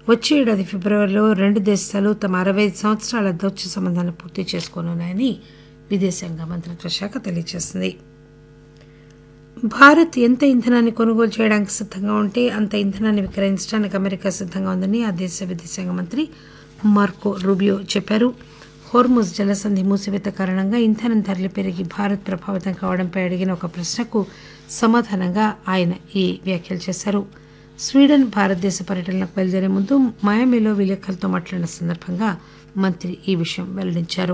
వచ్చే ఏడాది ఫిబ్రవరిలో రెండు దేశాలు తమ అరవై ఐదు సంవత్సరాల దౌత్య సంబంధాలను పూర్తి చేసుకోనున్నాయని విదేశాంగ మంత్రిత్వ శాఖ తెలియజేసింది భారత్ ఎంత ఇంధనాన్ని కొనుగోలు చేయడానికి సిద్ధంగా ఉంటే అంత ఇంధనాన్ని విక్రయించడానికి అమెరికా సిద్ధంగా ఉందని ఆ దేశ విదేశాంగ మంత్రి మార్కో రూబియో చెప్పారు హోర్ముజ్ జలసంధి మూసివేత కారణంగా ఇంధనం ధరలు పెరిగి భారత్ ప్రభావితం కావడంపై అడిగిన ఒక ప్రశ్నకు సమాధానంగా ఆయన ఈ వ్యాఖ్యలు చేశారు స్వీడన్ భారతదేశ పర్యటనలకు బయలుదేరే ముందు మయామిలో విలేకరులతో మాట్లాడిన సందర్భంగా మంత్రి ఈ విషయం వెల్లడించారు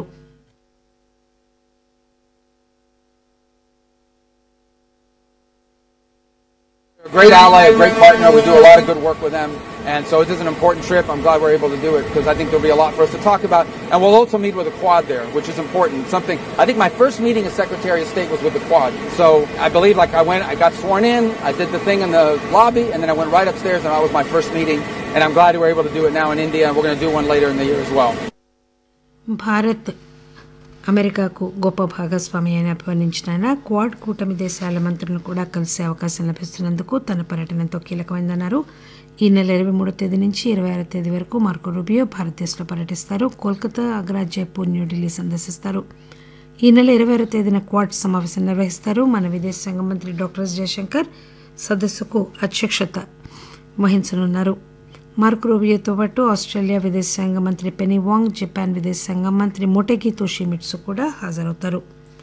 a great ally, a great partner. We do a lot of good work with them. And so it is an important trip. I'm glad we're able to do it because I think there'll be a lot for us to talk about. And we'll also meet with the Quad there, which is important. Something, I think my first meeting as Secretary of State was with the Quad. So I believe like I went, I got sworn in, I did the thing in the lobby, and then I went right upstairs and that was my first meeting. And I'm glad we're able to do it now in India and we're going to do one later in the year as well. Bharat అమెరికాకు గొప్ప భాగస్వామి అని అభివర్ణించిన ఆయన quad కూటమి దేశాల మంత్రులను కూడా కలిసే అవకాశం లభిస్తున్నందుకు తన పర్యటన ఎంతో కీలకమైందన్నారు ఈ నెల ఇరవై మూడో తేదీ నుంచి ఇరవై ఆరో తేదీ వరకు మార్కో రూబియో భారతదేశంలో పర్యటిస్తారు కోల్కతా ఆగ్రా జైపూర్ న్యూఢిల్లీ సందర్శిస్తారు ఈ నెల ఇరవై ఆరో తేదీన క్వాడ్ సమావేశం నిర్వహిస్తారు మన విదేశాంగ మంత్రి డాక్టర్ ఎస్ జయశంకర్ సదస్సుకు అధ్యక్షత వహించనున్నారు మార్క్ రూబియోతో పాటు ఆస్ట్రేలియా విదేశాంగ మంత్రి పెనీ వాంగ్ జపాన్ విదేశాంగ మంత్రి మొటెకి తోషిమిట్సు కూడా హాజరవుతారు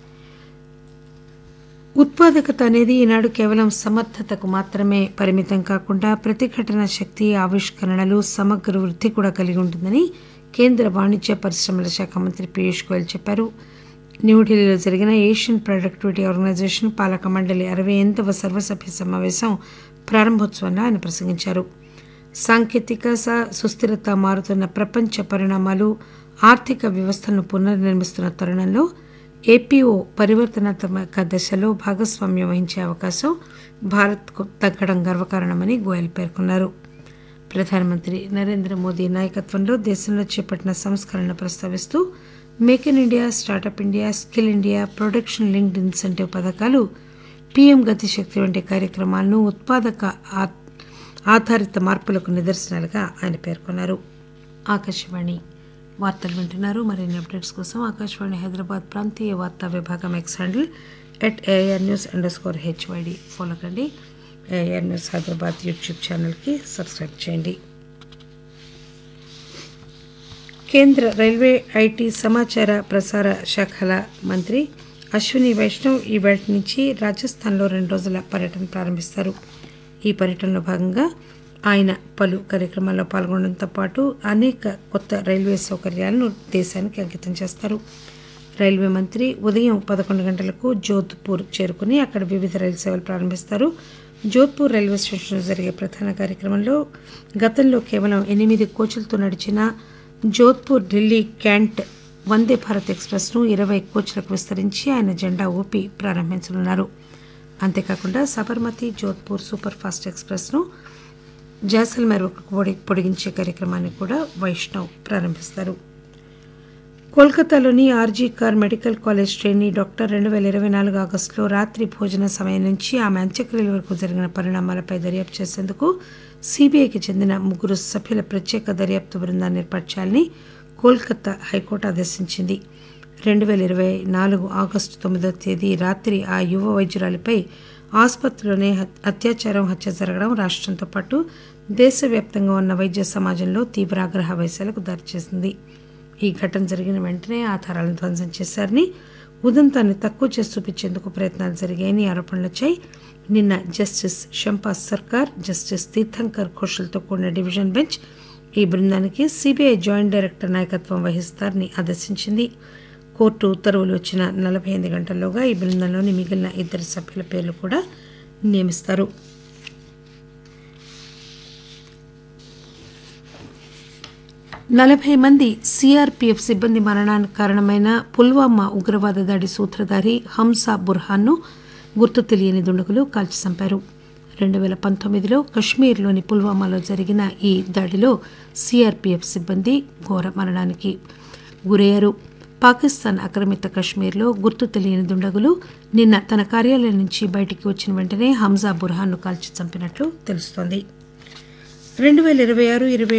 ఉత్పాదకత అనేది ఈనాడు కేవలం సమర్థతకు మాత్రమే పరిమితం కాకుండా ప్రతిఘటన శక్తి ఆవిష్కరణలు సమగ్ర వృద్ధి కూడా కలిగి ఉంటుందని కేంద్ర వాణిజ్య పరిశ్రమల శాఖ మంత్రి పీయూష్ గోయల్ చెప్పారు న్యూఢిల్లీలో జరిగిన ఏషియన్ ప్రొడక్టివిటీ ఆర్గనైజేషన్ పాలక మండలి అరవై ఎనిమిదవ సర్వసభ్య సమావేశం ప్రారంభోత్సవంలో ఆయన ప్రసంగించారు సాంకేతిక స- సుస్థిరత మారుతున్న ప్రపంచ పరిణామాలు ఆర్థిక వ్యవస్థలను పునర్నిర్మిస్తున్న తరుణంలో ఏపీఓ పరివర్తనాత్మక దశలో భాగస్వామ్యం వహించే అవకాశం భారత్కు తగ్గడం గర్వకారణమని గోయల్ పేర్కొన్నారు ప్రధానమంత్రి నరేంద్ర మోదీ నాయకత్వంలో దేశంలో చేపట్టిన సంస్కరణలు ప్రస్తావిస్తూ make in India startup India skill India production linked incentive పథకాలు పీఎం గతిశక్తి వంటి కార్యక్రమాలను ఉత్పాదక ఆ- ఆధారిత మార్పులకు నిదర్శనాలుగా ఆయన పేర్కొన్నారు ఆకాశవాణి వార్తలు వింటున్నారు మరిన్ని అప్డేట్స్ కోసం ఆకాశవాణి హైదరాబాద్ ప్రాంతీయ వార్తా విభాగం X handle at A R news underscore H Y D follow కండి ఏఆర్ న్యూస్ హైదరాబాద్ యూట్యూబ్ ఛానల్కి సబ్స్క్రైబ్ చేయండి కేంద్ర రైల్వే ఐటీ సమాచార ప్రసార శాఖల మంత్రి అశ్విని వైష్ణవ్ ఈ వేళ నుంచి రాజస్థాన్లో రెండు రోజుల పర్యటన ప్రారంభిస్తారు ఈ పర్యటనలో భాగంగా ఆయన పలు కార్యక్రమాల్లో పాల్గొనడంతో పాటు అనేక కొత్త రైల్వే సౌకర్యాలను దేశానికి అంకితం చేస్తారు రైల్వే మంత్రి ఉదయం పదకొండు గంటలకు జోధ్పూర్ చేరుకుని అక్కడ వివిధ రైలు సేవలు ప్రారంభిస్తారు జోధ్పూర్ రైల్వే స్టేషన్లో జరిగే ప్రధాన కార్యక్రమంలో గతంలో కేవలం ఎనిమిది కోచ్లతో నడిచిన జోధ్పూర్ ఢిల్లీ క్యాంట్ వందే భారత్ ఎక్స్ప్రెస్ను ఇరవై కోచ్లకు విస్తరించి ఆయన జెండా ఊపి ప్రారంభించనున్నారు అంతేకాకుండా సబర్మతి జోధ్పూర్ సూపర్ ఫాస్ట్ ఎక్స్ప్రెస్ను జాసల్మేర్ పొడి పొడిగించే కార్యక్రమాన్ని కూడా వైష్ణవ్ ప్రారంభిస్తారు కోల్కతాలోని R G Kar medical college trainee doctor రెండు వేల ఇరవై నాలుగు ఆగస్టులో రాత్రి భోజన సమయం నుంచి ఆమె అంత్యక్రియల వరకు జరిగిన పరిణామాలపై దర్యాప్తు చేసేందుకు సిబిఐకి చెందిన ముగ్గురు సభ్యుల ప్రత్యేక దర్యాప్తు బృందాన్ని ఏర్పాటు చేయాలని కోల్కతా హైకోర్టు ఆదేశించింది రెండు వేల ఇరవై నాలుగు ఆగస్టు తొమ్మిదో తేదీ రాత్రి ఆ యువ వైద్యురాలిపై ఆసుపత్రిలోనే హత్- అత్యాచారం హత్య జరగడం రాష్ట్రంతో పాటు దేశవ్యాప్తంగా ఉన్న వైద్య సమాజంలో తీవ్ర ఆగ్రహ వైశాలకు దారిచేసింది ఈ ఘటన జరిగిన వెంటనే ఆధారాలను ధ్వంసం చేశారని ఉదంతాన్ని తక్కువ చేసి చూపించేందుకు ప్రయత్నాలు జరిగాయని ఆరోపణలు వచ్చాయి నిన్న జస్టిస్ షంపాస్ సర్కార్ జస్టిస్ తీర్థంకర్ ఘోషల్తో కూడిన డివిజన్ బెంచ్ ఈ బృందానికి సిబిఐ జాయింట్ డైరెక్టర్ నాయకత్వం వహిస్తారని ఆదేశించింది కోర్టు ఉత్తర్వులు వచ్చిన నలభై ఎనిమిది గంటల్లోగా ఈ బృందంలోని మిగిలిన ఇద్దరు సభ్యుల పేర్లు కూడా నియమిస్తారు నలభై మంది సిఆర్పిఎఫ్ సిబ్బంది మరణానికి కారణమైన పుల్వామా ఉగ్రవాద దాడి సూత్రధారి హంసా బుర్హాన్ను గుర్తు తెలియని దుండగులు కాల్చి చంపారు రెండు వేల పంతొమ్మిదిలో కశ్మీర్లోని పుల్వామాలో జరిగిన ఈ దాడిలో సిఆర్పిఎఫ్ సిబ్బంది ఘోర మరణానికి గురయ్యారు పాకిస్తాన్ ఆక్రమిత కశ్మీర్లో గుర్తు తెలియని దుండగులు నిన్న తన కార్యాలయం నుంచి బయటికి వచ్చిన వెంటనే హంజా బుర్హాన్ను కాల్చి చంపినట్లు తెలుస్తోంది రెండు వేల ఇరవై ఆరు ఇరవై